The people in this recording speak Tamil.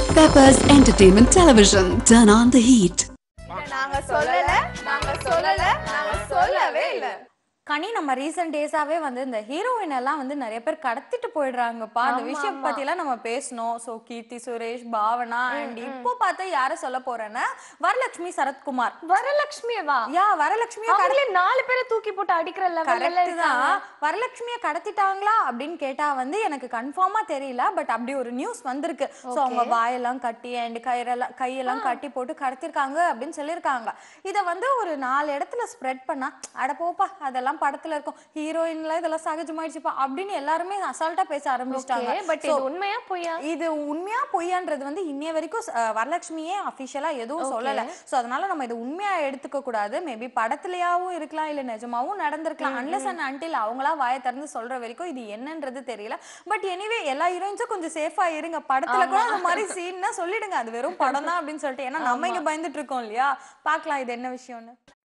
Peppers Entertainment Television. Turn on the heat. நாங்க சொல்லல நாங்க சொல்லல நாங்க சொல்லவே இல்ல கனி நம்ம ரீசெண்ட் டேஸாவே வந்து இந்த ஹீரோயின் எல்லாம் வந்து நிறைய பேர் கடத்திட்டு போயிடுறாங்கப்பா அந்த விஷயம் பத்தி எல்லாம் நம்ம பேசணும் சோ கீர்த்தி சுரேஷ் பாவனா அண்ட் இப்போ பார்த்தா யார சொல்ல போறேன்னா வரலட்சுமி சரத்குமார் வரலட்சுமியவா யா வரலட்சுமியா அவங்களே நாலு பேரை தூக்கி போட்டு அடிக்கிற லெவல்ல கரெக்ட் தான் வரலட்சுமிய கடத்திட்டாங்களா அப்படின்னு கேட்டா வந்து எனக்கு கன்ஃபார்மா தெரியல பட் அப்படி ஒரு நியூஸ் வந்திருக்கு சோ அவங்க வாயெல்லாம் கட்டி அண்ட் கையெல்லாம் கையெல்லாம் கட்டி போட்டு கடத்திருக்காங்க அப்படின்னு சொல்லியிருக்காங்க இத வந்து ஒரு நாலு இடத்துல ஸ்ப்ரெட் பண்ணா அட போப்பா அதெல்லாம் படத்துல இருக்கும் ஹீரோயின்ல இதெல்லாம் சகஜமாயிடுச்சுப்பா அப்படின்னு எல்லாருமே அசால்ட்டா பேச ஆரம்பிச்சிட்டாங்க பட் இது உண்மையா பொய்யா இது உண்மையா பொய்யான்றது வந்து இன்னைய வரைக்கும் அஹ், வரலட்சுமியே அபிஷியலா எதுவும் சொல்லல சோ அதனால நம்ம இது உண்மையா எடுத்துக்க கூடாது மேபி படத்துலயாவும் இருக்கலாம் இல்ல நிஜமாவும் நடந்திருக்கலாம் அன்லஸ் அண்ட் அன்டில் அவங்களா வாயை திறந்து சொல்ற வரைக்கும் இது என்னன்றது தெரியல பட் எனிவே எல்லா ஹீரோயின்ஸும் கொஞ்சம் சேஃபா இருங்க படத்துல கூட அந்த மாதிரி சீன்னா சொல்லிடுங்க அது வெறும் படம் தான் அப்படின்னு சொல்லிட்டு ஏன்னா நம்ம இங்க பயந்துட்டு இருக்கோம் இல்லையா பார்க்கலாம் இது என்ன விஷயம்னு